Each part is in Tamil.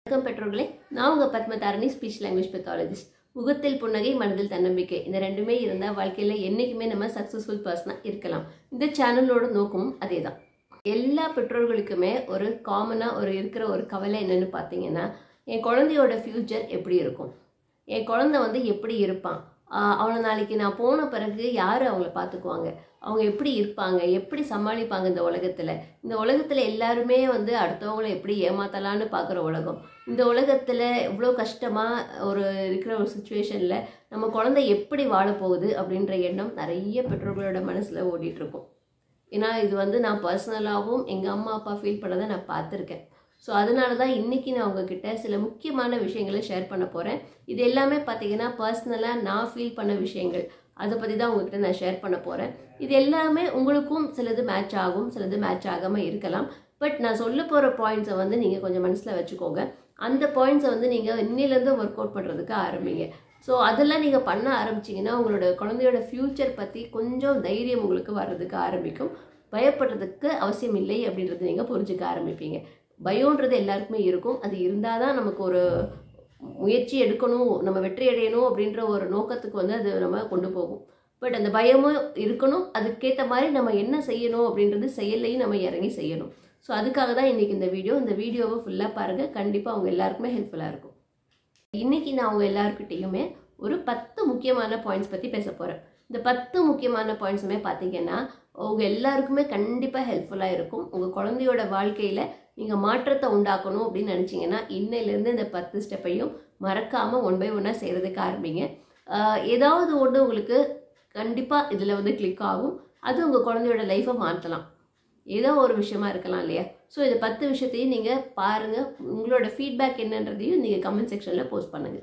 வணக்கம் பெற்றோர்களே நான் உங்கள் பத்மதாரணி ஸ்பீச் லாங்குவேஜ் பெத்தாலஜிஸ்ட் முகத்தில் புன்னகை மனதில் தன்னம்பிக்கை இந்த ரெண்டுமே இருந்தால் வாழ்க்கையில் என்றைக்குமே நம்ம சக்ஸஸ்ஃபுல் பர்சனாக இருக்கலாம் இந்த சேனலோட நோக்கமும் அதே தான் எல்லா பெற்றோர்களுக்குமே ஒரு காமனாக ஒரு இருக்கிற ஒரு கவலை என்னன்னு பார்த்தீங்கன்னா என் குழந்தையோட ஃப்யூச்சர் எப்படி இருக்கும் என் குழந்தை வந்து எப்படி இருப்பான் ஆஹ் அவனை நாளைக்கு நான் போன பிறகு யார் அவங்கள பார்த்துக்குவாங்க அவங்க எப்படி இருப்பாங்க எப்படி சமாளிப்பாங்க இந்த உலகத்தில் இந்த உலகத்தில் எல்லாருமே வந்து அடுத்தவங்கள எப்படி ஏமாத்தலான்னு பார்க்குற உலகம் இந்த உலகத்தில் இவ்வளோ கஷ்டமாக ஒரு இருக்கிற ஒரு சுச்சுவேஷனில் நம்ம குழந்தை எப்படி வாழப் போகுது அப்படின்ற எண்ணம் நிறைய பெற்றோர்களோட மனசில் ஓடிட்டு இருக்கும் ஏன்னா இது வந்து நான் பர்சனலாகவும் எங்கள் அம்மா அப்பா ஃபீல் பண்ணதை நான் பார்த்துருக்கேன் ஸோ அதனால தான் இன்றைக்கி நான் உங்ககிட்ட சில முக்கியமான விஷயங்களை ஷேர் பண்ண போகிறேன் இது எல்லாமே பார்த்தீங்கன்னா பர்சனலாக நான் ஃபீல் பண்ண விஷயங்கள் அதை பற்றி தான் உங்ககிட்ட நான் ஷேர் பண்ண போகிறேன் இது எல்லாமே உங்களுக்கும் சிலது மேட்ச் ஆகும் சிலது மேட்ச் ஆகாமல் இருக்கலாம் பட் நான் சொல்ல போகிற பாயிண்ட்ஸை வந்து நீங்கள் கொஞ்சம் மனசில் வச்சுக்கோங்க அந்த பாயிண்ட்ஸை வந்து நீங்கள் இன்னிலேருந்து ஒர்க் அவுட் பண்ணுறதுக்கு ஆரம்பிங்க ஸோ அதெல்லாம் நீங்கள் பண்ண ஆரம்பிச்சிங்கன்னா உங்களோட குழந்தையோட ஃப்யூச்சர் பற்றி கொஞ்சம் தைரியம் உங்களுக்கு வர்றதுக்கு ஆரம்பிக்கும் பயப்படுறதுக்கு அவசியம் இல்லை அப்படின்றத நீங்கள் புரிஞ்சுக்க ஆரம்பிப்பீங்க பயம்ன்றது எல்லாருக்குமே இருக்கும் அது இருந்தால் தான் நமக்கு ஒரு முயற்சி எடுக்கணும் நம்ம வெற்றி அடையணும் அப்படின்ற ஒரு நோக்கத்துக்கு வந்து அது நம்ம கொண்டு போகும் பட் அந்த பயமும் இருக்கணும் அதுக்கேற்ற மாதிரி நம்ம என்ன செய்யணும் அப்படின்றது செயல்லையும் நம்ம இறங்கி செய்யணும் ஸோ அதுக்காக தான் இன்றைக்கி இந்த வீடியோ இந்த வீடியோவை ஃபுல்லாக பாருங்கள் கண்டிப்பாக அவங்க எல்லாருக்குமே ஹெல்ப்ஃபுல்லாக இருக்கும் இன்றைக்கி நான் அவங்க எல்லாருக்கிட்டேயுமே ஒரு பத்து முக்கியமான பாயிண்ட்ஸ் பற்றி பேச போகிறேன் இந்த பத்து முக்கியமான பாயிண்ட்ஸுமே பார்த்தீங்கன்னா உங்க எல்லாருக்குமே கண்டிப்பாக ஹெல்ப்ஃபுல்லாக இருக்கும் உங்கள் குழந்தையோட வாழ்க்கையில் நீங்கள் மாற்றத்தை உண்டாக்கணும் அப்படின்னு நினச்சிங்கன்னா இன்னையிலேருந்து இந்த பத்து ஸ்டெப்பையும் மறக்காமல் ஒன் பை ஒன்னாக செய்கிறதுக்கு ஆரம்பிங்க ஆஹ் ஏதாவது ஒன்று உங்களுக்கு கண்டிப்பாக இதில் வந்து கிளிக் ஆகும் அது உங்கள் குழந்தையோட லைஃப்பை மாற்றலாம் ஏதோ ஒரு விஷயமா இருக்கலாம் இல்லையா ஸோ இந்த பத்து விஷயத்தையும் நீங்கள் பாருங்கள் உங்களோட ஃபீட்பேக் என்னன்றதையும் நீங்கள் கமெண்ட் செக்ஷனில் போஸ்ட் பண்ணுங்கள்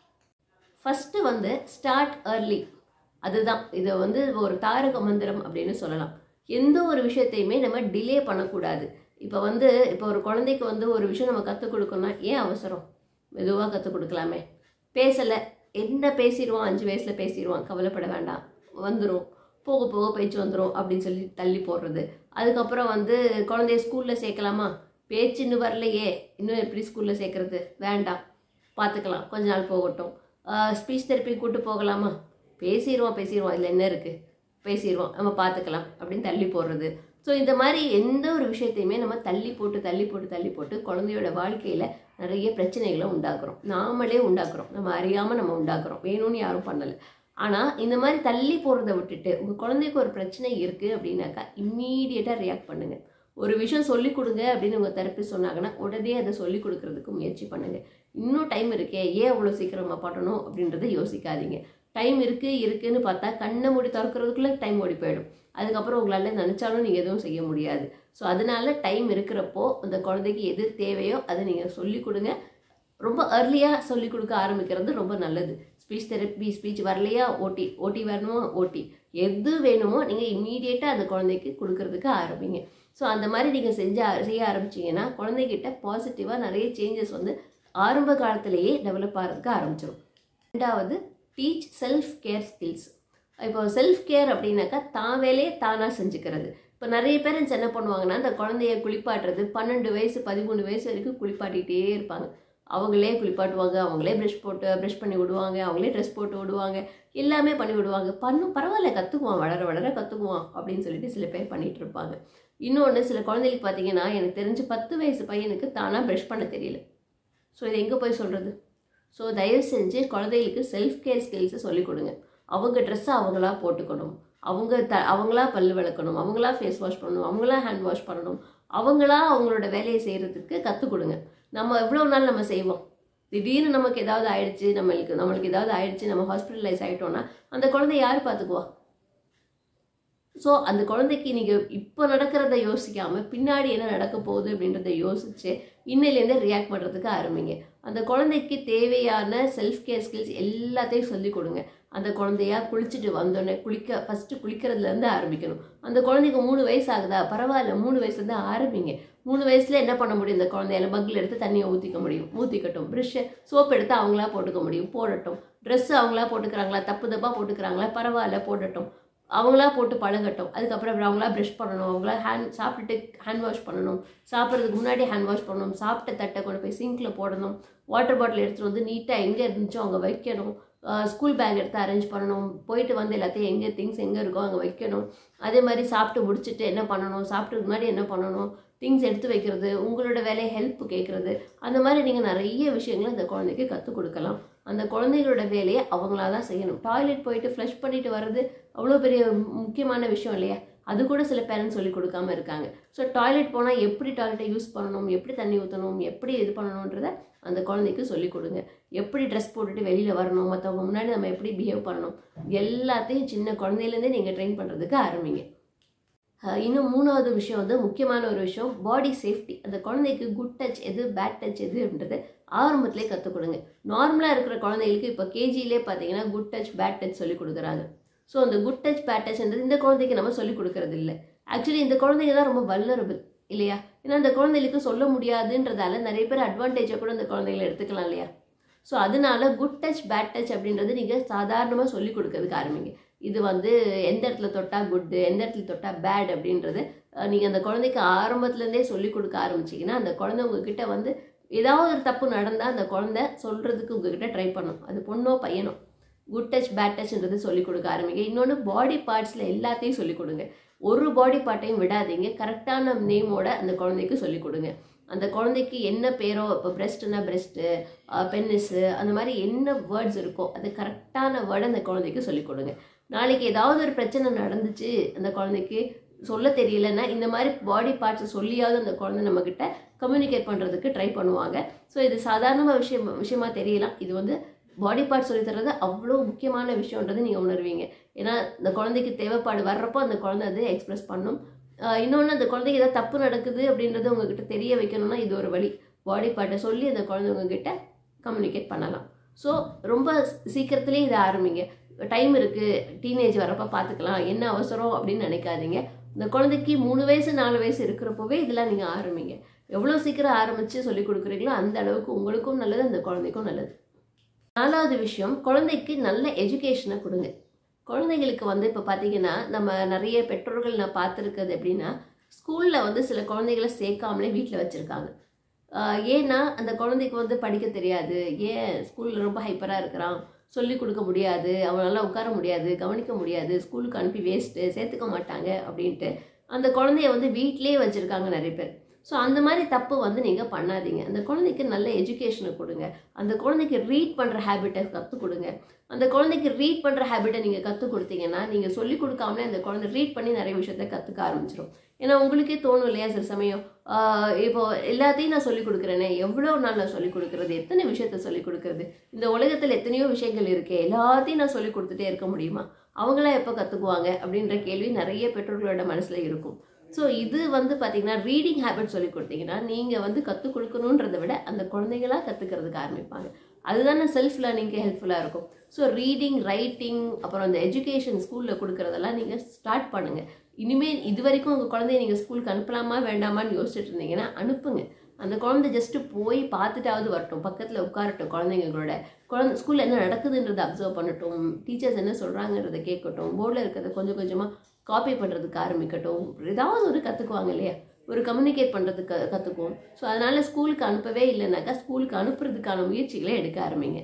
ஃபஸ்ட்டு வந்து ஸ்டார்ட் early அதுதான் இதை வந்து ஒரு தாரக மந்திரம் அப்படின்னு சொல்லலாம் எந்த ஒரு விஷயத்தையுமே நம்ம டிலே பண்ணக்கூடாது இப்போ வந்து இப்போ ஒரு குழந்தைக்கு வந்து ஒரு விஷயம் நம்ம கற்றுக் கொடுக்கணும்னா ஏன் அவசரம் மெதுவாக கற்றுக் கொடுக்கலாமே பேசலை என்ன பேசிடுவான் அஞ்சு வயசில் பேசிடுவான் கவலைப்பட வேண்டாம் வந்துடும் போக போக பேச்சு வந்துடும் அப்படின்னு சொல்லி தள்ளி போடுறது அதுக்கப்புறம் வந்து குழந்தைய ஸ்கூலில் சேர்க்கலாமா பேச்சு இன்னும் வரலையே இன்னும் எப்படி ஸ்கூலில் சேர்க்கறது வேண்டாம் பார்த்துக்கலாம் கொஞ்ச நாள் போகட்டும் ஸ்பீச் தெரப்பி கூட்டு போகலாமா பேசிடுவோம் பேசிடுவோம் இதில் என்ன இருக்குது பேசிடுவோம் நம்ம பார்த்துக்கலாம் அப்படின்னு தள்ளி போடுறது ஸோ இந்த மாதிரி எந்த ஒரு விஷயத்தையுமே நம்ம தள்ளி போட்டு தள்ளி போட்டு தள்ளி போட்டு குழந்தையோட வாழ்க்கையில் நிறைய பிரச்சனைகளை உண்டாக்குறோம் நாமளே உண்டாக்குறோம் நம்ம அறியாமல் நம்ம உண்டாக்குறோம் வேணும்னு யாரும் பண்ணலை ஆனால் இந்த மாதிரி தள்ளி போடுறத விட்டுட்டு உங்கள் குழந்தைக்கு ஒரு பிரச்சனை இருக்குது அப்படின்னாக்கா இம்மீடியட்டாக ரியாக்ட் பண்ணுங்கள் ஒரு விஷயம் சொல்லிக் கொடுங்க அப்படின்னு உங்கள் தெரப்பி சொன்னாங்கன்னா உடனே அதை சொல்லிக் கொடுக்கறதுக்கு முயற்சி பண்ணுங்கள் இன்னும் டைம் இருக்கே ஏன் அவ்வளோ சீக்கிரமாக பண்ணணும் அப்படின்றத யோசிக்காதீங்க டைம் இருக்குது இருக்குன்னு பார்த்தா கண்ணை மூடி திறக்கிறதுக்குள்ளே டைம் ஓடி போயிடும் அதுக்கப்புறம் உங்களால் நினச்சாலும் நீங்கள் எதுவும் செய்ய முடியாது ஸோ அதனால டைம் இருக்கிறப்போ அந்த குழந்தைக்கு எது தேவையோ அதை நீங்கள் சொல்லிக் கொடுங்க ரொம்ப அர்லியாக சொல்லிக் கொடுக்க ஆரம்பிக்கிறது ரொம்ப நல்லது ஸ்பீச் தெரப்பி ஸ்பீச் வரலையா ஓட்டி ஓட்டி வரணுமா ஓட்டி எது வேணுமோ நீங்கள் இம்மீடியட்டாக அந்த குழந்தைக்கு கொடுக்கறதுக்கு ஆரம்பிங்க ஸோ அந்த மாதிரி நீங்கள் செஞ்ச செய்ய ஆரம்பிச்சிங்கன்னா குழந்தைகிட்ட பாசிட்டிவாக நிறைய சேஞ்சஸ் வந்து ஆரம்ப காலத்திலேயே டெவலப் ஆகிறதுக்கு ஆரம்பிச்சிடும் ரெண்டாவது டீச் செல்ஃப் கேர் ஸ்கில்ஸ் இப்போ செல்ஃப் கேர் அப்படின்னாக்கா தான் வேலையை தானாக செஞ்சுக்கிறது இப்போ நிறைய பேரண்ட்ஸ் என்ன பண்ணுவாங்கன்னா அந்த குழந்தைய குளிப்பாட்டுறது பன்னெண்டு வயசு பதிமூணு வயசு வரைக்கும் குளிப்பாட்டிகிட்டே இருப்பாங்க அவங்களே குளிப்பாட்டுவாங்க அவங்களே ப்ரஷ் போட்டு ப்ரஷ் பண்ணி விடுவாங்க அவங்களே ட்ரெஸ் போட்டு விடுவாங்க எல்லாமே பண்ணி விடுவாங்க பண்ணும் பரவாயில்ல கற்றுக்குவான் வளர வளர கற்றுக்குவான் அப்படின்னு சொல்லிட்டு சில பேர் பண்ணிகிட்டு இருப்பாங்க இன்னொன்று சில குழந்தைகளுக்கு பார்த்தீங்கன்னா எனக்கு தெரிஞ்சு பத்து வயசு பையனுக்கு தானாக ப்ரஷ் பண்ண தெரியல ஸோ இது எங்கே போய் சொல்கிறது ஸோ தயவு செஞ்சு குழந்தைகளுக்கு செல்ஃப் கேர் ஸ்கில்ஸை சொல்லிக் கொடுங்க அவங்க ட்ரெஸ்ஸை அவங்களா போட்டுக்கணும் அவங்க த அவங்களா பல் விளக்கணும் அவங்களா ஃபேஸ் வாஷ் பண்ணணும் அவங்களா ஹேண்ட் வாஷ் பண்ணணும் அவங்களா அவங்களோட வேலையை செய்கிறதுக்கு கற்றுக் கொடுங்க நம்ம எவ்வளோ நாள் நம்ம செய்வோம் திடீர்னு நமக்கு ஏதாவது ஆயிடுச்சு நம்மளுக்கு நம்மளுக்கு ஏதாவது ஆயிடுச்சு நம்ம ஹாஸ்பிட்டலைஸ் ஆகிட்டோம்னா அந்த குழந்தை யார் பார்த்துக்குவா ஸோ அந்த குழந்தைக்கு நீங்கள் இப்போ நடக்கிறத யோசிக்காமல் பின்னாடி என்ன நடக்க போகுது அப்படின்றத யோசிச்சு இன்னிலேருந்து ரியாக்ட் பண்ணுறதுக்கு ஆரம்பிங்க அந்த குழந்தைக்கு தேவையான செல்ஃப் கேர் ஸ்கில்ஸ் எல்லாத்தையும் சொல்லிக் கொடுங்க அந்த குழந்தையா குளிச்சுட்டு வந்தோடனே குளிக்க ஃபஸ்ட்டு குளிக்கிறதுலேருந்து ஆரம்பிக்கணும் அந்த குழந்தைக்கு மூணு வயசு ஆகுதா பரவாயில்ல மூணு வயசுலேருந்து ஆரம்பிங்க மூணு வயசில் என்ன பண்ண முடியும் இந்த குழந்தையால பக்கில் எடுத்து தண்ணியை ஊற்றிக்க முடியும் ஊற்றிக்கட்டும் ப்ரஷ்ஷை சோப் எடுத்து அவங்களா போட்டுக்க முடியும் போடட்டும் ட்ரெஸ்ஸு அவங்களா போட்டுக்கிறாங்களா தப்பு தப்பாக போட்டுக்கிறாங்களா பரவாயில்ல போடட்டும் அவங்களா போட்டு பழகட்டும் அதுக்கப்புறம் அப்புறம் அவங்களா ப்ரஷ் பண்ணணும் அவங்களா ஹேண்ட் சாப்பிட்டுட்டு ஹேண்ட் வாஷ் பண்ணணும் சாப்பிட்றதுக்கு முன்னாடி ஹேண்ட் வாஷ் பண்ணணும் சாப்பிட்ட தட்டை கொண்டு போய் சிங்கில் போடணும் வாட்டர் பாட்டில் எடுத்துகிட்டு வந்து நீட்டாக எங்கே இருந்துச்சோ அங்கே வைக்கணும் ஸ்கூல் பேக் எடுத்து அரேஞ்ச் பண்ணணும் போயிட்டு வந்து எல்லாத்தையும் எங்கே திங்ஸ் எங்கே இருக்கோ அங்கே வைக்கணும் அதே மாதிரி சாப்பிட்டு முடிச்சுட்டு என்ன பண்ணணும் சாப்பிட்டதுக்கு முன்னாடி என்ன பண்ணணும் திங்ஸ் எடுத்து வைக்கிறது உங்களோட வேலையை ஹெல்ப் கேட்குறது அந்த மாதிரி நீங்கள் நிறைய விஷயங்களை அந்த குழந்தைக்கு கற்றுக் கொடுக்கலாம் அந்த குழந்தைகளோட வேலையை அவங்களா தான் செய்யணும் டாய்லெட் போயிட்டு ஃப்ளஷ் பண்ணிட்டு வர்றது அவ்வளோ பெரிய முக்கியமான விஷயம் இல்லையா அது கூட சில பேரண்ட்ஸ் சொல்லி கொடுக்காம இருக்காங்க ஸோ டாய்லெட் போனால் எப்படி டாய்லெட்டை யூஸ் பண்ணணும் எப்படி தண்ணி ஊற்றணும் எப்படி இது பண்ணணுன்றத அந்த குழந்தைக்கு சொல்லிக் கொடுங்க எப்படி ட்ரெஸ் போட்டுட்டு வெளியில் வரணும் மற்றவங்க முன்னாடி நம்ம எப்படி பிஹேவ் பண்ணணும் எல்லாத்தையும் சின்ன குழந்தையிலேருந்தே நீங்கள் ட்ரெயின் பண்ணுறதுக்கு ஆரம்பிங்க அஹ் இன்னும் மூணாவது விஷயம் வந்து முக்கியமான ஒரு விஷயம் பாடி சேஃப்டி அந்த குழந்தைக்கு குட் டச் எது பேட் டச் எது அப்படின்றது ஆரம்பத்திலே கற்றுக் கொடுங்க நார்மலாக இருக்கிற குழந்தைகளுக்கு இப்போ கேஜிலே பார்த்தீங்கன்னா குட் டச் பேட் டச் சொல்லி கொடுக்குறாங்க ஸோ அந்த குட் டச் பேட் டச்ன்றது இந்த குழந்தைக்கு நம்ம சொல்லி கொடுக்கறது இல்லை ஆக்சுவலி இந்த குழந்தைங்க தான் ரொம்ப வல்லரபிள் இல்லையா ஏன்னா அந்த குழந்தைகளுக்கு சொல்ல முடியாதுன்றதால நிறைய பேர் அட்வான்டேஜை கூட அந்த குழந்தைகளை எடுத்துக்கலாம் இல்லையா ஸோ அதனால குட் டச் பேட் டச் அப்படின்றது நீங்கள் சாதாரணமாக சொல்லி கொடுக்கறதுக்கு ஆரம்பிங்க இது வந்து எந்த இடத்துல தொட்டால் குட்டு எந்த இடத்துல தொட்டால் பேட் அப்படின்றது நீங்கள் அந்த குழந்தைக்கு ஆரம்பத்துலேருந்தே சொல்லி கொடுக்க ஆரம்பிச்சிங்கன்னா அந்த குழந்தை உங்ககிட்ட வந்து ஏதாவது ஒரு தப்பு நடந்தால் அந்த குழந்தை சொல்கிறதுக்கு உங்ககிட்ட ட்ரை பண்ணும் அது பொண்ணோ பையனோ குட் டச் பேட் டச்ன்றது சொல்லி கொடுக்க ஆரம்பிங்க இன்னொன்று பாடி பார்ட்ஸில் எல்லாத்தையும் சொல்லிக் கொடுங்க ஒரு பாடி பார்ட்டையும் விடாதீங்க கரெக்டான நேமோட அந்த குழந்தைக்கு சொல்லிக் கொடுங்க அந்த குழந்தைக்கு என்ன பேரோ இப்போ பிரெஸ்ட்னா பிரெஸ்ட்டு பென்னிஸு அந்த மாதிரி என்ன வேர்ட்ஸ் இருக்கோ அது கரெக்டான வேர்டை அந்த குழந்தைக்கு சொல்லிக் கொடுங்க நாளைக்கு ஏதாவது ஒரு பிரச்சனை நடந்துச்சு அந்த குழந்தைக்கு சொல்ல தெரியலன்னா இந்த மாதிரி பாடி பார்ட்ஸை சொல்லியாவது அந்த குழந்தை நம்மக்கிட்ட கம்யூனிகேட் பண்ணுறதுக்கு ட்ரை பண்ணுவாங்க ஸோ இது சாதாரண விஷயம் விஷயமா தெரியலாம் இது வந்து பாடி பார்ட் சொல்லி தர்றது அவ்வளோ முக்கியமான விஷயன்றது நீங்கள் உணர்வீங்க ஏன்னா இந்த குழந்தைக்கு தேவைப்பாடு வர்றப்போ அந்த குழந்தை அதை எக்ஸ்பிரஸ் பண்ணும் இன்னொன்று அந்த குழந்தைக்கு ஏதாவது தப்பு நடக்குது அப்படின்றத உங்ககிட்ட தெரிய வைக்கணும்னா இது ஒரு வழி பாடி பார்ட்டை சொல்லி அந்த குழந்தை உங்ககிட்ட கம்யூனிகேட் பண்ணலாம் ஸோ ரொம்ப சீக்கிரத்துலேயே இதை ஆரம்பிங்க டைம் இருக்குது டீனேஜ் வரப்போ பார்த்துக்கலாம் என்ன அவசரம் அப்படின்னு நினைக்காதீங்க இந்த குழந்தைக்கு மூணு வயசு நாலு வயசு இருக்கிறப்போவே இதெல்லாம் நீங்கள் ஆரம்பிங்க எவ்வளோ சீக்கிரம் ஆரம்பித்து சொல்லி கொடுக்குறீங்களோ அந்த அளவுக்கு உங்களுக்கும் நல்லது அந்த குழந்தைக்கும் நல்லது நாலாவது விஷயம் குழந்தைக்கு நல்ல எஜுகேஷனை கொடுங்க குழந்தைகளுக்கு வந்து இப்போ பார்த்தீங்கன்னா நம்ம நிறைய பெற்றோர்கள் நான் பார்த்துருக்கிறது எப்படின்னா ஸ்கூலில் வந்து சில குழந்தைகளை சேர்க்காமலே வீட்டில் வச்சுருக்காங்க ஏன்னா அந்த குழந்தைக்கு வந்து படிக்க தெரியாது ஏன் ஸ்கூலில் ரொம்ப ஹைப்பராக இருக்கிறான் சொல்லி கொடுக்க முடியாது அவனால உட்கார முடியாது கவனிக்க முடியாது ஸ்கூலுக்கு அனுப்பி வேஸ்ட்டு சேர்த்துக்க மாட்டாங்க அப்படின்ட்டு அந்த குழந்தைய வந்து வீட்டிலே வச்சுருக்காங்க நிறைய பேர் ஸோ அந்த மாதிரி தப்பு வந்து நீங்கள் பண்ணாதீங்க அந்த குழந்தைக்கு நல்ல எஜுகேஷனை கொடுங்க அந்த குழந்தைக்கு ரீட் பண்ணுற ஹேபிட்டை கற்றுக் கொடுங்க அந்த குழந்தைக்கு ரீட் பண்ணுற ஹேபிட்டை நீங்கள் கற்றுக் கொடுத்தீங்கன்னா நீங்கள் சொல்லிக் கொடுக்காமலே அந்த குழந்தை ரீட் பண்ணி நிறைய விஷயத்த கற்றுக்க ஆரம்பிச்சிடும் ஏன்னா உங்களுக்கே தோணும் இல்லையா சில சமயம் இப்போ எல்லாத்தையும் நான் சொல்லிக் கொடுக்குறேனே எவ்வளோ நாள் நான் சொல்லிக் கொடுக்குறது எத்தனை விஷயத்த சொல்லிக் கொடுக்குறது இந்த உலகத்தில் எத்தனையோ விஷயங்கள் இருக்கே எல்லாத்தையும் நான் சொல்லிக் கொடுத்துட்டே இருக்க முடியுமா அவங்களாம் எப்போ கற்றுக்குவாங்க அப்படின்ற கேள்வி நிறைய பெற்றோர்களோட மனசில் இருக்கும் ஸோ இது வந்து பார்த்தீங்கன்னா ரீடிங் ஹேபிட் சொல்லி கொடுத்தீங்கன்னா நீங்கள் வந்து கற்றுக் கொடுக்கணுன்றதை விட அந்த குழந்தைங்களாக கற்றுக்கிறதுக்கு ஆரம்பிப்பாங்க அதுதானே செல்ஃப் லேர்னிங்க்கு ஹெல்ப்ஃபுல்லாக இருக்கும் ஸோ ரீடிங் ரைட்டிங் அப்புறம் அந்த எஜுகேஷன் ஸ்கூலில் கொடுக்குறதெல்லாம் நீங்கள் ஸ்டார்ட் பண்ணுங்கள் இனிமேல் இது வரைக்கும் உங்கள் குழந்தைய நீங்கள் ஸ்கூலுக்கு அனுப்பலாமா வேண்டாமான்னு யோசிச்சுட்டு இருந்தீங்கன்னா அனுப்புங்க அந்த குழந்தை ஜஸ்ட்டு போய் பார்த்துட்டாவது வரட்டும் பக்கத்தில் உட்காரட்டும் குழந்தைங்களோட குழந்தை ஸ்கூலில் என்ன நடக்குதுன்றதை அப்சர்வ் பண்ணட்டும் டீச்சர்ஸ் என்ன சொல்கிறாங்கன்றதை கேட்கட்டும் போர்டில் இருக்கிறத கொஞ்சம் கொஞ்சமாக காப்பி பண்ணுறதுக்கு ஆரம்பிக்கட்டும் ஏதாவது ஒரு கற்றுக்குவாங்க இல்லையா ஒரு கம்யூனிகேட் பண்ணுறதுக்கு கற்றுக்குவோம் ஸோ அதனால் ஸ்கூலுக்கு அனுப்பவே இல்லைனாக்கா ஸ்கூலுக்கு அனுப்புறதுக்கான முயற்சிகளை எடுக்க ஆரம்பிங்க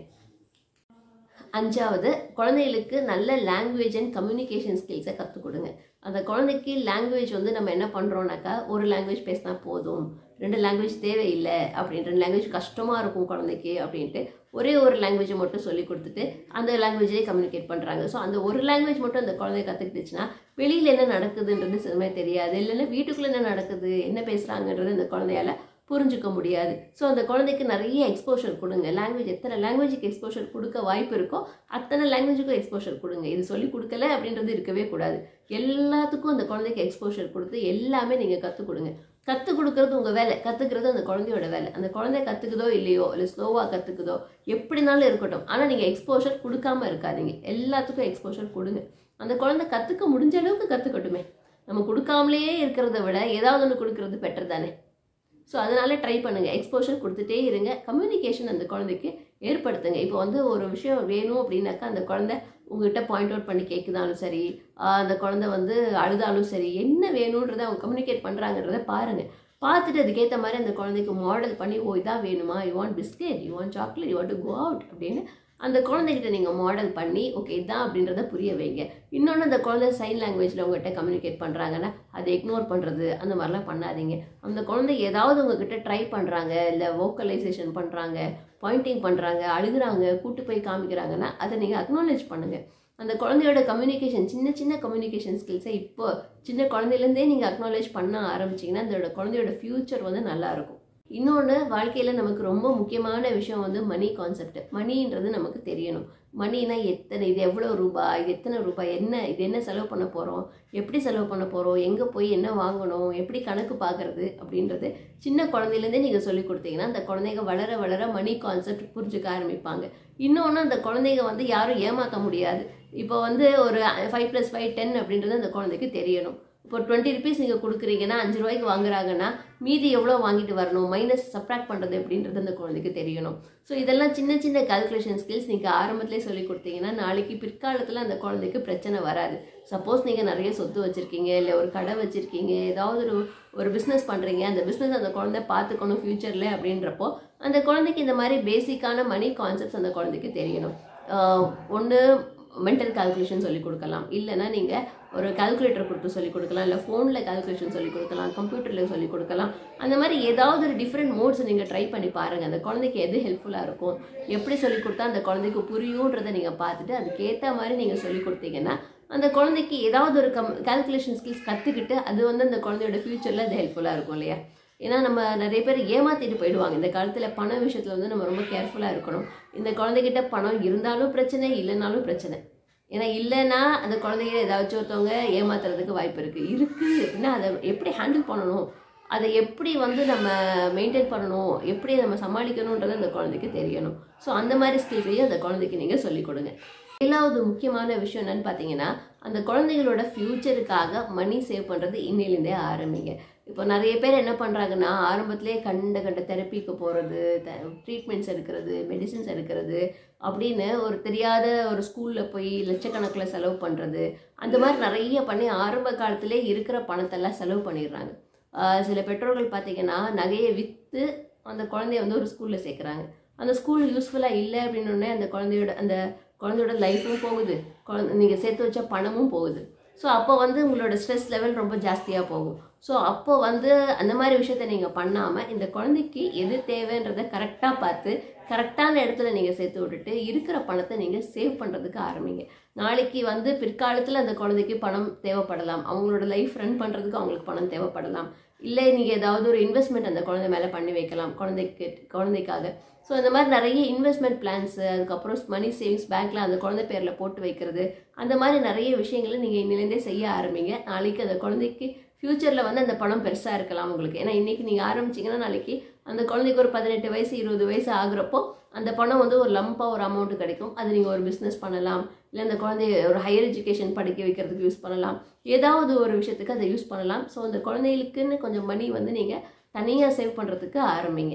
அஞ்சாவது குழந்தைகளுக்கு நல்ல லாங்குவேஜ் அண்ட் கம்யூனிகேஷன் ஸ்கில்ஸை கற்றுக் கொடுங்க அந்த குழந்தைக்கு லாங்குவேஜ் வந்து நம்ம என்ன பண்ணுறோம்னாக்கா ஒரு லாங்குவேஜ் பேசினா போதும் ரெண்டு லாங்குவேஜ் தேவையில்லை அப்படின்னு ரெண்டு லாங்குவேஜ் கஷ்டமாக இருக்கும் குழந்தைக்கு அப்படின்ட்டு ஒரே ஒரு லாங்குவேஜை மட்டும் சொல்லி கொடுத்துட்டு அந்த லாங்குவேஜ்லேயே கம்யூனிகேட் பண்ணுறாங்க ஸோ அந்த ஒரு லாங்குவேஜ் மட்டும் அந்த குழந்தை கற்றுக்கிட்டுச்சுன்னா வெளியில் என்ன நடக்குதுன்றது சிலமே தெரியாது இல்லைன்னா வீட்டுக்குள்ளே என்ன நடக்குது என்ன பேசுகிறாங்கன்றது அந்த குழந்தையால புரிஞ்சுக்க முடியாது ஸோ அந்த குழந்தைக்கு நிறைய எக்ஸ்போஷர் கொடுங்க லாங்குவேஜ் எத்தனை லாங்குவேஜுக்கு எக்ஸ்போஷர் கொடுக்க வாய்ப்பு இருக்கோ அத்தனை லாங்குவேஜுக்கும் எக்ஸ்போஷர் கொடுங்க இது சொல்லி கொடுக்கல அப்படின்றது இருக்கவே கூடாது எல்லாத்துக்கும் அந்த குழந்தைக்கு எக்ஸ்போஷர் கொடுத்து எல்லாமே நீங்கள் கற்றுக் கொடுங்க கற்றுக் கொடுக்கறது உங்கள் வேலை கற்றுக்கிறது அந்த குழந்தையோட வேலை அந்த குழந்தை கற்றுக்குதோ இல்லையோ இல்லை ஸ்லோவாக கற்றுக்குதோ எப்படினாலும் இருக்கட்டும் ஆனால் நீங்கள் எக்ஸ்போஷர் கொடுக்காம இருக்காதீங்க எல்லாத்துக்கும் எக்ஸ்போஷர் கொடுங்க அந்த குழந்தை கற்றுக்க முடிஞ்ச அளவுக்கு கற்றுக்கட்டுமே நம்ம கொடுக்காமலேயே இருக்கிறத விட ஏதாவது ஒன்று கொடுக்கறது பெட்டர் தானே ஸோ அதனால ட்ரை பண்ணுங்கள் எக்ஸ்போஷர் கொடுத்துட்டே இருங்க கம்யூனிகேஷன் அந்த குழந்தைக்கு ஏற்படுத்துங்க இப்போ வந்து ஒரு விஷயம் வேணும் அப்படின்னாக்கா அந்த குழந்தை உங்ககிட்ட பாயிண்ட் அவுட் பண்ணி கேட்குதாலும் சரி ஆஹ் அந்த குழந்தை வந்து அழுதாலும் சரி என்ன வேணுன்றதை அவங்க கம்யூனிகேட் பண்ணுறாங்கன்றத பாருங்கள் பார்த்துட்டு அதுக்கேற்ற மாதிரி அந்த குழந்தைக்கு மாடல் பண்ணி ஓ இதான் வேணுமா you want biscuit you want chocolate you want to go out அப்படின்னு அந்த குழந்தைகிட்ட நீங்கள் மாடல் பண்ணி ஓகே இதான் அப்படின்றத புரிய வைங்க இன்னொன்று அந்த குழந்தை சைன் லாங்குவேஜில் உங்ககிட்ட கம்யூனிகேட் பண்ணுறாங்கன்னா அதை இக்னோர் பண்ணுறது அந்த மாதிரிலாம் பண்ணாதீங்க அந்த குழந்தை ஏதாவது உங்ககிட்ட ட்ரை பண்ணுறாங்க இல்லை வோக்கலைசேஷன் பண்ணுறாங்க பாயிண்டிங் பண்ணுறாங்க அழுகுறாங்க கூட்டு போய் காமிக்கிறாங்கன்னா அதை நீங்கள் அக்னாலேஜ் பண்ணுங்கள் அந்த குழந்தையோட கம்யூனிகேஷன் சின்ன சின்ன கம்யூனிகேஷன் ஸ்கில்ஸை இப்போ சின்ன குழந்தையிலேருந்தே நீங்கள் அக்னாலேஜ் பண்ண ஆரம்பிச்சிங்கன்னா அதோட குழந்தையோட ஃப்யூச்சர் வந்து நல்லா இருக்கும் இன்னொன்று வாழ்க்கையில் நமக்கு ரொம்ப முக்கியமான விஷயம் வந்து மணி கான்செப்ட் மணின்றது நமக்கு தெரியணும் மணினா எத்தனை இது எவ்வளோ ரூபாய் இது எத்தனை ரூபாய் என்ன இது என்ன செலவு பண்ண போகிறோம் எப்படி செலவு பண்ண போகிறோம் எங்கே போய் என்ன வாங்கணும் எப்படி கணக்கு பார்க்கறது அப்படின்றது சின்ன குழந்தையிலேருந்தே நீங்கள் சொல்லி கொடுத்தீங்கன்னா அந்த குழந்தைங்க வளர வளர மணி கான்செப்ட் புரிஞ்சுக்க ஆரம்பிப்பாங்க இன்னொன்று அந்த குழந்தைங்க வந்து யாரும் ஏமாற்ற முடியாது இப்போ வந்து ஒரு ஃபைவ் ப்ளஸ் ஃபைவ் டென் அப்படின்றது அந்த குழந்தைக்கு தெரியணும் இப்போ டுவெண்ட்டி ருபீஸ் நீங்கள் கொடுக்குறீங்கன்னா அஞ்சு ரூபாய்க்கு வாங்குறாங்கன்னா மீதி எவ்வளோ வாங்கிட்டு வரணும் மைனஸ் சப்ராக்ட் பண்ணுறது அப்படின்றது அந்த குழந்தைக்கு தெரியணும் ஸோ இதெல்லாம் சின்ன சின்ன கால்குலேஷன் ஸ்கில்ஸ் நீங்கள் ஆரம்பத்திலே சொல்லி கொடுத்தீங்கன்னா நாளைக்கு பிற்காலத்தில் அந்த குழந்தைக்கு பிரச்சனை வராது சப்போஸ் நீங்கள் நிறைய சொத்து வச்சுருக்கீங்க இல்லை ஒரு கடை வச்சுருக்கீங்க ஏதாவது ஒரு ஒரு பிஸ்னஸ் பண்ணுறீங்க அந்த பிஸ்னஸ் அந்த குழந்தை பார்த்துக்கணும் ஃப்யூச்சரில் அப்படின்றப்போ அந்த குழந்தைக்கு இந்த மாதிரி பேசிக்கான மணி கான்செப்ட்ஸ் அந்த குழந்தைக்கு தெரியணும் ஒன்று மென்டல் கால்குலேஷன் சொல்லி கொடுக்கலாம் இல்லைன்னா நீங்கள் ஒரு கால்குலேட்டர் கொடுத்து சொல்லி கொடுக்கலாம் இல்லை ஃபோனில் கால்குலேஷன் சொல்லி கொடுக்கலாம் கம்ப்யூட்டரில் சொல்லி கொடுக்கலாம் அந்த மாதிரி ஏதாவது ஒரு டிஃப்ரெண்ட் மோட்ஸ் நீங்கள் ட்ரை பண்ணி பாருங்கள் அந்த குழந்தைக்கு எது ஹெல்ப்ஃபுல்லாக இருக்கும் எப்படி சொல்லி கொடுத்தா அந்த குழந்தைக்கு புரியுன்றதை நீங்கள் பார்த்துட்டு அதுக்கேற்ற மாதிரி நீங்கள் சொல்லி கொடுத்தீங்கன்னா அந்த குழந்தைக்கு ஏதாவது ஒரு கம் கால்குலேஷன் ஸ்கில்ஸ் கற்றுக்கிட்டு அது வந்து அந்த குழந்தையோட ஃப்யூச்சரில் அது ஹெல்ப்ஃபுல்லாக இருக்கும் இல்லையா ஏன்னா நம்ம நிறைய பேர் ஏமாத்திட்டு போயிடுவாங்க இந்த காலத்தில் பண விஷயத்தில் வந்து நம்ம ரொம்ப கேர்ஃபுல்லாக இருக்கணும் இந்த குழந்தைகிட்ட பணம் இருந்தாலும் பிரச்சனை இல்லைனாலும் பிரச்சனை ஏன்னா இல்லைன்னா அந்த குழந்தைங்க ஏதாச்சும் ஒருத்தவங்க ஏமாத்துறதுக்கு வாய்ப்பு இருக்குது இருக்குது அப்படின்னா அதை எப்படி ஹேண்டில் பண்ணணும் அதை எப்படி வந்து நம்ம மெயின்டைன் பண்ணணும் எப்படி நம்ம சமாளிக்கணுன்றது அந்த குழந்தைக்கு தெரியணும் ஸோ அந்த மாதிரி ஸ்கில்ஸையும் அந்த குழந்தைக்கு நீங்கள் சொல்லிக் கொடுங்க ஏழாவது முக்கியமான விஷயம் என்னன்னு பார்த்தீங்கன்னா அந்த குழந்தைகளோட ஃப்யூச்சருக்காக மணி சேவ் பண்ணுறது இன்னிலேருந்தே ஆரம்பிங்க இப்போ நிறைய பேர் என்ன பண்ணுறாங்கன்னா ஆரம்பத்திலே கண்ட கண்ட தெரப்பிக்கு போகிறது ட்ரீட்மெண்ட்ஸ் எடுக்கிறது மெடிசின்ஸ் எடுக்கிறது அப்படின்னு ஒரு தெரியாத ஒரு ஸ்கூலில் போய் லட்சக்கணக்கில் செலவு பண்ணுறது அந்த மாதிரி நிறைய பண்ணி ஆரம்ப காலத்திலே இருக்கிற பணத்தெல்லாம் செலவு பண்ணிடுறாங்க ஆஹ் சில பெற்றோர்கள் பார்த்தீங்கன்னா நகையை விற்று அந்த குழந்தைய வந்து ஒரு ஸ்கூலில் சேர்க்குறாங்க அந்த ஸ்கூல் யூஸ்ஃபுல்லாக இல்லை அப்படின்னோடனே அந்த குழந்தையோட அந்த குழந்தையோட லைஃப்பும் போகுது குழந்தை நீங்கள் சேர்த்து வச்ச பணமும் போகுது ஸோ அப்போ வந்து உங்களோட ஸ்ட்ரெஸ் லெவல் ரொம்ப ஜாஸ்தியாக போகும் ஸோ அப்போ வந்து அந்த மாதிரி விஷயத்த நீங்கள் பண்ணாமல் இந்த குழந்தைக்கு எது தேவைன்றதை கரெக்டாக பார்த்து கரெக்டான இடத்துல நீங்கள் சேர்த்து விட்டுட்டு இருக்கிற பணத்தை நீங்கள் சேவ் பண்ணுறதுக்கு ஆரம்பிங்க நாளைக்கு வந்து பிற்காலத்தில் அந்த குழந்தைக்கு பணம் தேவைப்படலாம் அவங்களோட லைஃப் ரன் பண்ணுறதுக்கு அவங்களுக்கு பணம் தேவைப்படலாம் இல்லை நீங்கள் ஏதாவது ஒரு இன்வெஸ்ட்மெண்ட் அந்த குழந்தை மேலே பண்ணி வைக்கலாம் குழந்தைக்கு குழந்தைக்காக ஸோ இந்த மாதிரி நிறைய இன்வெஸ்ட்மெண்ட் பிளான்ஸு அதுக்கப்புறம் மணி சேவிங்ஸ் பேங்க்கில் அந்த குழந்தை பேரில் போட்டு வைக்கிறது அந்த மாதிரி நிறைய விஷயங்களை நீங்கள் இன்னிலேருந்தே செய்ய ஆரம்பிங்க நாளைக்கு அந்த குழந்தைக்கு ஃப்யூச்சரில் வந்து அந்த பணம் பெருசாக இருக்கலாம் உங்களுக்கு ஏன்னா இன்றைக்கி நீங்கள் ஆரம்பிச்சிங்கன்னா நாளைக்கு அந்த குழந்தைக்கு ஒரு பதினெட்டு வயசு இருபது வயசு ஆகுறப்போ அந்த பணம் வந்து ஒரு லம்பாக ஒரு அமௌண்ட் கிடைக்கும் அது நீங்கள் ஒரு பிஸ்னஸ் பண்ணலாம் இல்லை அந்த குழந்தைய ஒரு ஹையர் எஜுகேஷன் படிக்க வைக்கிறதுக்கு யூஸ் பண்ணலாம் ஏதாவது ஒரு விஷயத்துக்கு அதை யூஸ் பண்ணலாம் ஸோ அந்த குழந்தைகளுக்குன்னு கொஞ்சம் மணி வந்து நீங்கள் தனியாக சேவ் பண்ணுறதுக்கு ஆரம்பிங்க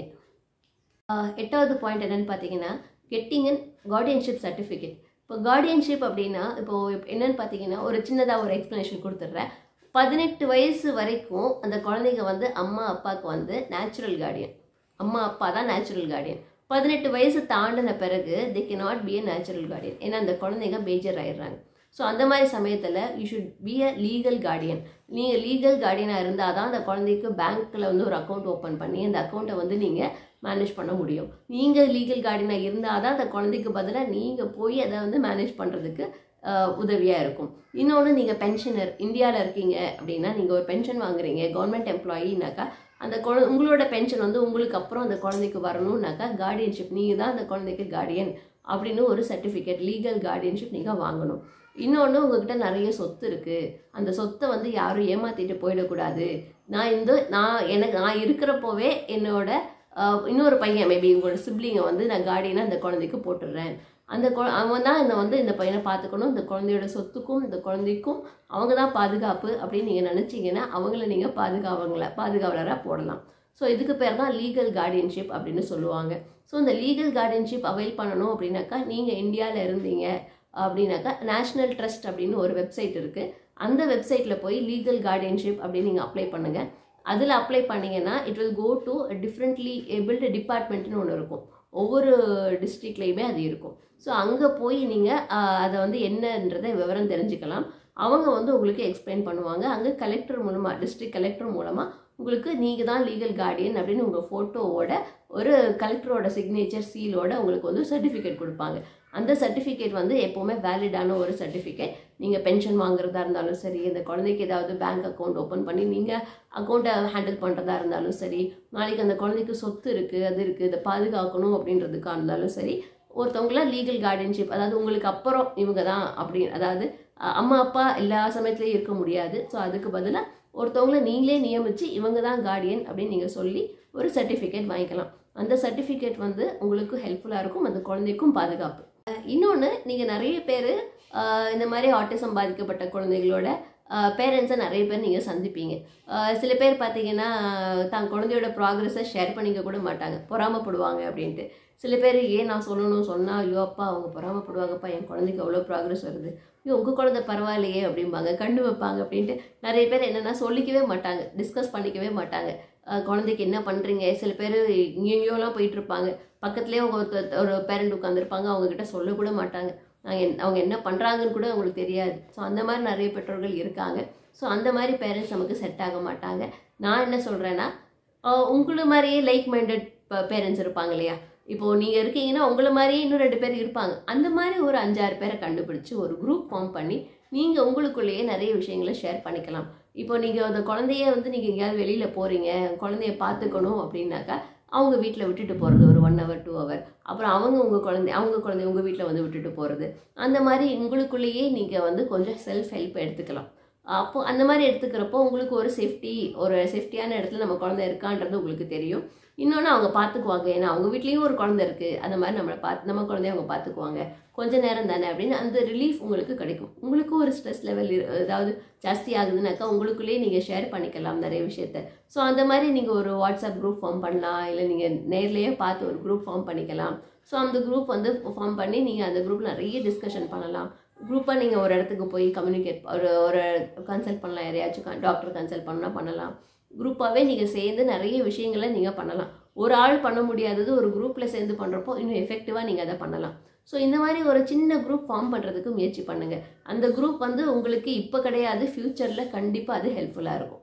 ஆஹ் எட்டாவது பாயிண்ட் என்னன்னு பார்த்தீங்கன்னா கெட்டிங் அன் கார்டியன்ஷிப் சர்டிஃபிகேட் இப்போ கார்டியன்ஷிப் அப்படின்னா இப்போ என்னன்னு பார்த்தீங்கன்னா ஒரு சின்னதாக ஒரு எக்ஸ்ப்ளனேஷன் கொடுத்துட்றேன் பதினெட்டு வயசு வரைக்கும் அந்த குழந்தைங்க வந்து அம்மா அப்பாவுக்கு வந்து நேச்சுரல் கார்டியன் அம்மா அப்பா தான் நேச்சுரல் கார்டியன் பதினெட்டு வயசு தாண்டின பிறகு they can not be a natural guardian ஏன்னா அந்த குழந்தைங்க மேஜர் ஆயிடுறாங்க ஸோ அந்த மாதிரி சமயத்தில் you should be a legal guardian நீங்கள் லீகல் கார்டியனாக இருந்தால் தான் அந்த குழந்தைக்கு பேங்க்கில் வந்து ஒரு அக்கௌண்ட் ஓப்பன் பண்ணி அந்த அக்கௌண்ட்டை வந்து நீங்கள் மேனேஜ் பண்ண முடியும் நீங்கள் லீகல் கார்டியனாக இருந்தால் தான் அந்த குழந்தைக்கு பதிலாக நீங்கள் போய் அதை வந்து மேனேஜ் பண்ணுறதுக்கு உதவியாக இருக்கும் இன்னொன்று நீங்கள் பென்ஷனர் இந்தியாவில் இருக்கீங்க அப்படின்னா நீங்கள் ஒரு பென்ஷன் வாங்குறீங்க கவர்மெண்ட் எம்ப்ளாயினாக்கா அந்த குழ உங்களோட பென்ஷன் வந்து உங்களுக்கு அப்புறம் அந்த குழந்தைக்கு வரணும்னாக்கா கார்டியன்ஷிப் நீங்கள் தான் அந்த குழந்தைக்கு கார்டியன் அப்படின்னு ஒரு சர்டிஃபிகேட் லீகல் கார்டியன்ஷிப் நீங்கள் வாங்கணும் இன்னொன்று உங்ககிட்ட நிறைய சொத்து இருக்குது அந்த சொத்தை வந்து யாரும் ஏமாற்றிட்டு போயிடக்கூடாது நான் இந்த நான் எனக்கு நான் இருக்கிறப்போவே என்னோட ஆஹ், இன்னொரு பையன் மேபி உங்களோட சிப்ளிங்கை வந்து நான் கார்டியனாக அந்த குழந்தைக்கு போட்டுடுறேன் அந்த குழ அவன் தான் இந்த வந்து இந்த பையனை பார்த்துக்கணும் இந்த குழந்தையோட சொத்துக்கும் இந்த குழந்தைக்கும் அவங்க தான் பாதுகாப்பு அப்படின்னு நீங்கள் நினச்சிங்கன்னா அவங்கள நீங்கள் பாதுகாவங்கள பாதுகாவலராக போடலாம் ஸோ இதுக்கு பேர் தான் லீகல் கார்டியன்ஷிப் அப்படின்னு சொல்லுவாங்க ஸோ இந்த லீகல் கார்டியன்ஷிப் அவைல் பண்ணணும் அப்படின்னாக்கா நீங்கள் இந்தியாவில் இருந்தீங்க அப்படின்னாக்கா நேஷ்னல் ட்ரஸ்ட் அப்படின்னு ஒரு வெப்சைட் இருக்குது அந்த வெப்சைட்டில் போய் லீகல் கார்டியன்ஷிப் அப்படின்னு நீங்கள் அப்ளை பண்ணுங்கள் அதில் அப்ளை பண்ணீங்கன்னா it will go to differently abled டிபார்ட்மெண்ட்னு ஒன்று இருக்கும் ஒவ்வொரு டிஸ்ட்ரிக்ட்லேயுமே அது இருக்கும் ஸோ அங்கே போய் நீங்கள் அதை வந்து என்னன்றதை விவரம் தெரிஞ்சுக்கலாம் அவங்க வந்து உங்களுக்கு எக்ஸ்பிளைன் பண்ணுவாங்க அங்கே கலெக்டர் மூலமாக டிஸ்ட்ரிக்ட் கலெக்டர் மூலமாக உங்களுக்கு நீங்கள் தான் லீகல் கார்டியன் அப்படின்னு உங்கள் ஃபோட்டோவோட ஒரு கலெக்டரோட சிக்னேச்சர் சீலோட உங்களுக்கு வந்து சர்டிஃபிகேட் கொடுப்பாங்க அந்த சர்டிஃபிகேட் வந்து எப்போவுமே வேலிடான ஒரு சர்டிஃபிகேட் நீங்கள் பென்ஷன் வாங்குறதா இருந்தாலும் சரி இந்த குழந்தைக்கு ஏதாவது பேங்க் அக்கௌண்ட் ஓப்பன் பண்ணி நீங்கள் அக்கௌண்ட்டை ஹேண்டில் பண்ணுறதா இருந்தாலும் சரி நாளைக்கு அந்த குழந்தைக்கு சொத்து இருக்குது அது இருக்குது இதை பாதுகாக்கணும் அப்படின்றதுக்காக இருந்தாலும் சரி ஒருத்தவங்கள லீகல் கார்டியன்ஷிப் அதாவது உங்களுக்கு அப்புறம் இவங்க தான் அப்படி அதாவது அஹ், அம்மா அப்பா எல்லா சமயத்துலையும் இருக்க முடியாது ஸோ அதுக்கு பதிலாக ஒருத்தவங்கள நீங்களே நியமித்து இவங்க தான் கார்டியன் அப்படின்னு நீங்கள் சொல்லி ஒரு சர்டிஃபிகேட் வாங்கிக்கலாம் அந்த சர்டிஃபிகேட் வந்து உங்களுக்கு ஹெல்ப்ஃபுல்லாக இருக்கும் அந்த குழந்தைக்கும் பாதுகாப்பு இன்னொன்று நீங்கள் நிறைய பேர் இந்த மாதிரி ஆட்டிசம் பாதிக்கப்பட்ட குழந்தைகளோட பேரண்ட்ஸை நிறைய பேர் நீங்கள் சந்திப்பீங்க அஹ் சில பேர் பார்த்தீங்கன்னா தான் குழந்தையோட ப்ராக்ரஸை ஷேர் பண்ணிக்க கூட மாட்டாங்க பொறாமப்படுவாங்க அப்படின்ட்டு சில பேர் ஏன் நான் சொல்லணும் சொன்னால் ஐயோ அப்பா அவங்க பொறாமப்படுவாங்கப்பா என் குழந்தைக்கு அவ்வளோ ப்ராக்ரஸ் வருது ஐயோ உங்கள் குழந்தை பரவாயில்லையே அப்படிம்பாங்க கண்டு வைப்பாங்க அப்படின்ட்டு நிறைய பேர் என்னென்னா சொல்லிக்கவே மாட்டாங்க டிஸ்கஸ் பண்ணிக்கவே மாட்டாங்க அஹ் குழந்தைக்கு என்ன பண்ணுறீங்க சில பேர் எங்கேயோலாம் போயிட்டு இருப்பாங்க பக்கத்துலேயே அவங்க ஒருத்தர் ஒரு பேரண்ட் உட்காந்துருப்பாங்க அவங்கக்கிட்ட சொல்லக்கூட மாட்டாங்க நாங்கள் என் அவங்க என்ன பண்ணுறாங்கன்னு கூட அவங்களுக்கு தெரியாது ஸோ அந்த மாதிரி நிறைய பெற்றோர்கள் இருக்காங்க ஸோ அந்த மாதிரி பேரண்ட்ஸ் நமக்கு செட் ஆக மாட்டாங்க நான் என்ன சொல்கிறேன்னா உங்களை மாதிரியே லைக் மைண்டட் பேரண்ட்ஸ் இருப்பாங்க இல்லையா இப்போது நீங்கள் இருக்கீங்கன்னா உங்களை மாதிரியே இன்னும் ரெண்டு பேர் இருப்பாங்க அந்த மாதிரி ஒரு அஞ்சாறு பேரை கண்டுபிடிச்சி ஒரு குரூப் ஃபார்ம் பண்ணி நீங்கள் உங்களுக்குள்ளேயே நிறைய விஷயங்களை ஷேர் பண்ணிக்கலாம் இப்போ நீங்கள் அந்த குழந்தைய வந்து நீங்கள் எங்கேயாவது வெளியில் போகிறீங்க குழந்தைய பார்த்துக்கணும் அப்படின்னாக்கா அவங்க வீட்டில் விட்டுட்டு போகிறது ஒரு ஒன் ஹவர் டூ ஹவர் அப்புறம் அவங்க உங்கள் குழந்தை அவங்க குழந்தை உங்கள் வீட்டில் வந்து விட்டுட்டு போகிறது அந்த மாதிரி உங்களுக்குள்ளேயே நீங்கள் வந்து கொஞ்சம் செல்ஃப் ஹெல்ப் எடுத்துக்கலாம் அப்போ அந்த மாதிரி எடுத்துக்கிறப்போ உங்களுக்கு ஒரு சேஃப்டி ஒரு சேஃப்டியான இடத்துல நம்ம குழந்தை இருக்கான்றது உங்களுக்கு தெரியும் இன்னொன்று அவங்க பார்த்துக்குவாங்க ஏன்னா அவங்க வீட்லேயும் ஒரு குழந்தை இருக்குது அந்த மாதிரி நம்மளை பார்த்து நம்ம குழந்தைய அவங்க பார்த்துக்குவாங்க கொஞ்ச நேரம் தானே அப்படின்னு அந்த ரிலீஃப் உங்களுக்கு கிடைக்கும் உங்களுக்கும் ஒரு ஸ்ட்ரெஸ் லெவல் ஏதாவது ஜாஸ்தி ஆகுதுனாக்கா உங்களுக்குள்ளேயே நீங்கள் ஷேர் பண்ணிக்கலாம் நிறைய விஷயத்த ஸோ அந்த மாதிரி நீங்கள் ஒரு வாட்ஸ்அப் குரூப் ஃபார்ம் பண்ணலாம் இல்லை நீங்கள் நேர்லேயே பார்த்து ஒரு குரூப் ஃபார்ம் பண்ணிக்கலாம் ஸோ அந்த குரூப் வந்து ஃபார்ம் பண்ணி நீங்கள் அந்த குரூப்பில் நிறைய டிஸ்கஷன் பண்ணலாம் குரூப்பாக நீங்கள் ஒரு இடத்துக்கு போய் கம்யூனிகேட் ஒரு ஒரு கன்சல்ட் பண்ணலாம் யாரையாச்சும் டாக்டர் கன்சல்ட் பண்ணால் பண்ணலாம் குரூப்பாகவே நீங்கள் சேர்ந்து நிறைய விஷயங்களை நீங்கள் பண்ணலாம் ஒரு ஆள் பண்ண முடியாதது ஒரு குரூப்பில் சேர்ந்து பண்ணுறப்போ இன்னும் எஃபெக்டிவாக நீங்கள் அதை பண்ணலாம் ஸோ இந்த மாதிரி ஒரு சின்ன குரூப் ஃபார்ம் பண்ணுறதுக்கு முயற்சி பண்ணுங்கள் அந்த குரூப் வந்து உங்களுக்கு இப்போ கிடையாது ஃப்யூச்சரில் கண்டிப்பாக அது ஹெல்ப்ஃபுல்லாக இருக்கும்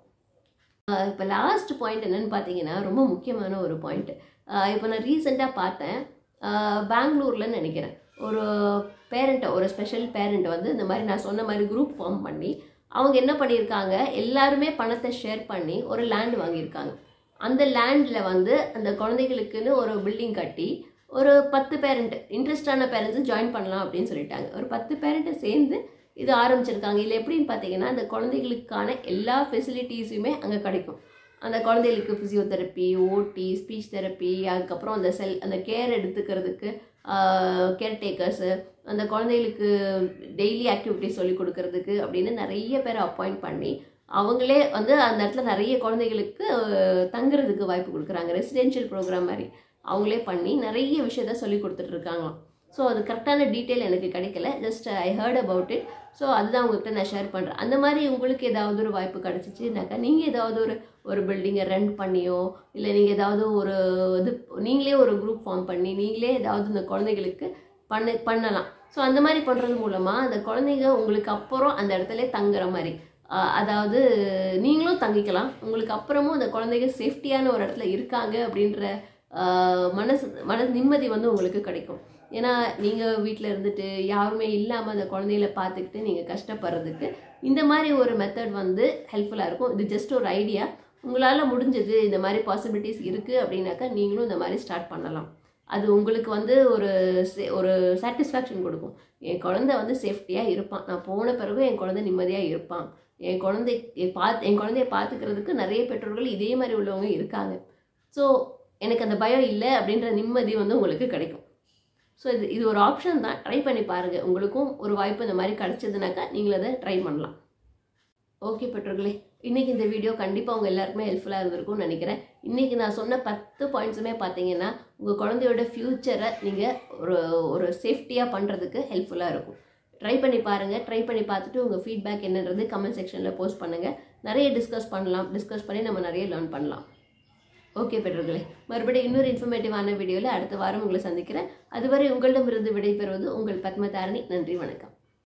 இப்போ லாஸ்ட் பாயிண்ட் என்னன்னு பார்த்தீங்கன்னா ரொம்ப முக்கியமான ஒரு பாயிண்ட் இப்போ நான் ரீசெண்டாக பார்த்தேன் பெங்களூரில் நினைக்கிறேன் ஒரு பேரண்ட்டை ஒரு ஸ்பெஷல் பேரண்ட் வந்து இந்த மாதிரி நான் சொன்ன மாதிரி குரூப் ஃபார்ம் பண்ணி அவங்க என்ன பண்ணியிருக்காங்க எல்லாருமே பணத்தை ஷேர் பண்ணி ஒரு லேண்ட் வாங்கியிருக்காங்க அந்த லேண்டில் வந்து அந்த குழந்தைகளுக்குன்னு ஒரு பில்டிங் கட்டி ஒரு பத்து பேரண்ட் இன்ட்ரெஸ்டான பேரண்ட்ஸு ஜாயின் பண்ணலாம் அப்படின்னு சொல்லிட்டாங்க ஒரு பத்து பேரண்ட்டை சேர்ந்து இது ஆரம்பிச்சிருக்காங்க இல்லை எப்படின்னு பார்த்தீங்கன்னா அந்த குழந்தைகளுக்கான எல்லா ஃபெசிலிட்டிஸுமே அங்கே கிடைக்கும் அந்த குழந்தைகளுக்கு ஃபிசியோதெரப்பி ஓடி ஸ்பீச் தெரப்பி அதுக்கப்புறம் அந்த செல் அந்த கேர் எடுத்துக்கிறதுக்கு கேர்டேக்கர்ஸு அந்த குழந்தைகளுக்கு டெய்லி ஆக்டிவிட்டிஸ் சொல்லி கொடுக்கறதுக்கு அப்படின்னு நிறைய பேரை அப்பாயிண்ட் பண்ணி அவங்களே வந்து அந்த இடத்துல நிறைய குழந்தைகளுக்கு அஹ், தங்குறதுக்கு வாய்ப்பு கொடுக்குறாங்க ரெசிடென்ஷியல் ப்ரோக்ராம் மாதிரி அவங்களே பண்ணி நிறைய விஷயத்த சொல்லி கொடுத்துட்டு இருக்காங்களாம் ஸோ அது கரெக்டான டீட்டெயில் எனக்கு கிடைக்கல just I heard about it so அதுதான் உங்கள்கிட்ட நான் ஷேர் பண்ணுறேன் அந்த மாதிரி உங்களுக்கு ஏதாவது ஒரு வாய்ப்பு கிடச்சிச்சுனாக்கா நீங்கள் ஏதாவது ஒரு ஒரு பில்டிங்கை ரெண்ட் பண்ணியோ இல்லை நீங்கள் ஏதாவது ஒரு இது நீங்களே ஒரு குரூப் ஃபார்ம் பண்ணி நீங்களே ஏதாவது இந்த குழந்தைகளுக்கு பண்ண பண்ணலாம் ஸோ அந்த மாதிரி பண்ணுறது மூலமாக அந்த குழந்தைங்க உங்களுக்கு அப்புறம் அந்த இடத்துல தங்குற மாதிரி ஆஹ் அதாவது நீங்களும் தங்கிக்கலாம் உங்களுக்கு அப்புறமும் அந்த குழந்தைங்க சேஃப்டியான ஒரு இடத்துல இருக்காங்க அப்படின்ற ஆஹ் மனசு மன நிம்மதி வந்து உங்களுக்கு கிடைக்கும் ஏன்னா நீங்கள் வீட்டில் இருந்துட்டு யாருமே இல்லாமல் அந்த குழந்தைகள பார்த்துக்கிட்டு நீங்கள் கஷ்டப்படுறதுக்கு இந்த மாதிரி ஒரு மெத்தட் வந்து ஹெல்ப்ஃபுல்லாக இருக்கும் இது ஜஸ்ட் ஒரு ஐடியா உங்களால் முடிஞ்சது இந்த மாதிரி பாசிபிலிட்டிஸ் இருக்குது அப்படின்னாக்கா நீங்களும் இந்த மாதிரி ஸ்டார்ட் பண்ணலாம் அது உங்களுக்கு வந்து ஒரு sa- ஒரு சாட்டிஸ்ஃபேக்ஷன் கொடுக்கும் என் குழந்தை வந்து சேஃப்டியாக இருப்பான் நான் போன பிறகு என் குழந்தை நிம்மதியாக இருப்பான் என் குழந்தை என் பார்த்து என் குழந்தைய பார்த்துக்கிறதுக்கு நிறைய பெற்றோர்கள் இதே மாதிரி உள்ளவங்க இருக்காங்க ஸோ எனக்கு அந்த பயம் இல்லை அப்படின்ற நிம்மதி வந்து உங்களுக்கு கிடைக்கும் ஸோ இது இது ஒரு ஆப்ஷன் தான் ட்ரை பண்ணி பாருங்கள் உங்களுக்கும் ஒரு வாய்ப்பு இந்த மாதிரி கிடச்சதுனாக்கா நீங்களும் அதை ட்ரை பண்ணலாம் ஓகே பெற்றோர்களே இன்னைக்கு இந்த வீடியோ கண்டிப்பாக உங்கள் எல்லாருக்குமே ஹெல்ப்ஃபுல்லாக இருந்திருக்கும்னு நினைக்கிறேன் இன்னைக்கு நான் சொன்ன பத்து பாயிண்ட்ஸுமே பார்த்தீங்கன்னா உங்கள் குழந்தையோட ஃப்யூச்சரை நீங்கள் ஒரு ஒரு சேஃப்டியாக பண்ணுறதுக்கு ஹெல்ப்ஃபுல்லாக இருக்கும் ட்ரை பண்ணி பாருங்கள் ட்ரை பண்ணி பார்த்துட்டு உங்கள் ஃபீட்பேக் என்னன்றது கமெண்ட் செக்ஷனில் போஸ்ட் பண்ணுங்கள் நிறைய டிஸ்கஸ் பண்ணலாம் டிஸ்கஸ் பண்ணி நம்ம நிறைய லேர்ன் பண்ணலாம் ஓகே பெற்றோர்களே மறுபடியும் இன்னொரு இன்ஃபர்மேட்டிவான வீடியோவில் அடுத்த வாரம் உங்களை சந்திக்கிறேன் அதுவரை உங்களிடமிருந்து விடைபெறுவது உங்கள் பத்மதாரணி நன்றி வணக்கம்